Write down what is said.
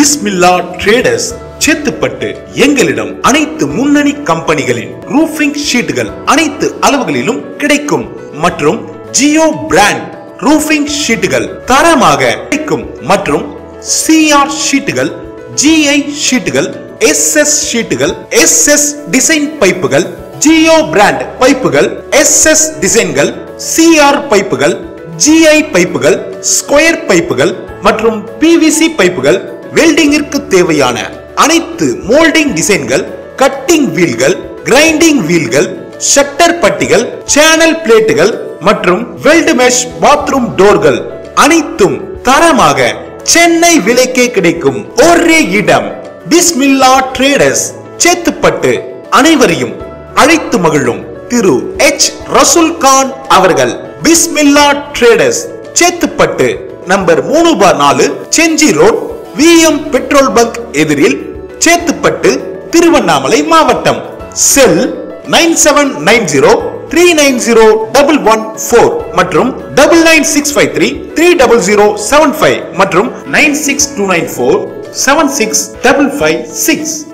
பிஸ்மில்லா traders Chetpet எங்களிடம் அனைத்து முன்னணி கம்பெனிகளின் ரூஃபிங் ஷீட்டுகள் அனைத்து அளவுகளிலும் கிடைக்கும் மற்றும் ஜியோ பிராண்ட் ரூஃபிங் ஷீட்டுகள் தரமாக கிடைக்கும் மற்றும் சிஆர் ஷீட்டுகள் ஜிஐ ஷீட்டுகள் எஸ் எஸ் ஷீட்டுகள் எஸ் எஸ் டிசைன் பைப்புகள் ஜியோ பிராண்ட் பைப்புகள் எஸ் எஸ் டிசைன்கள் சிஆர் பைப்புகள் ஜிஐ பைப்புகள் ஸ்கொயர் பைப்புகள் மற்றும் பிவிசி பைப்புகள் வெல்டிங்கிற்கு தேவையான அனைத்து மோல்டிங் டிசைன்கள் கட்டிங் வீல்கள் கிரைண்டிங் வீல்கள் ஷட்டர் பட்டிகள் சேனல் பிளேட்டுகள் மற்றும் வெல்டு மெஷ் பாத்ரூம் டோர்கள் அனைத்தும் தரமாக சென்னை விலைக்கே கிடைக்கும் ஒரே இடம் பிஸ்மில்லா ட்ரேடர்ஸ் சேத்துப்பட்டு அனைவரையும் அழைத்து மகிழும் திரு எச் ரசூல் கான் அவர்கள் பிஸ்மில்லா ட்ரேடர்ஸ் சேத்துப்பட்டு நம்பர் மூணு பார் நாலு Gingee road VM petrol bunk எதிரில் சேத்துப்பட்டு திருவண்ணாமலை மாவட்டம் cell nine seven nine zero three nine zero double one four மற்றும் double nine six five three three double zero seven five மற்றும் nine six two nine four seven six double five six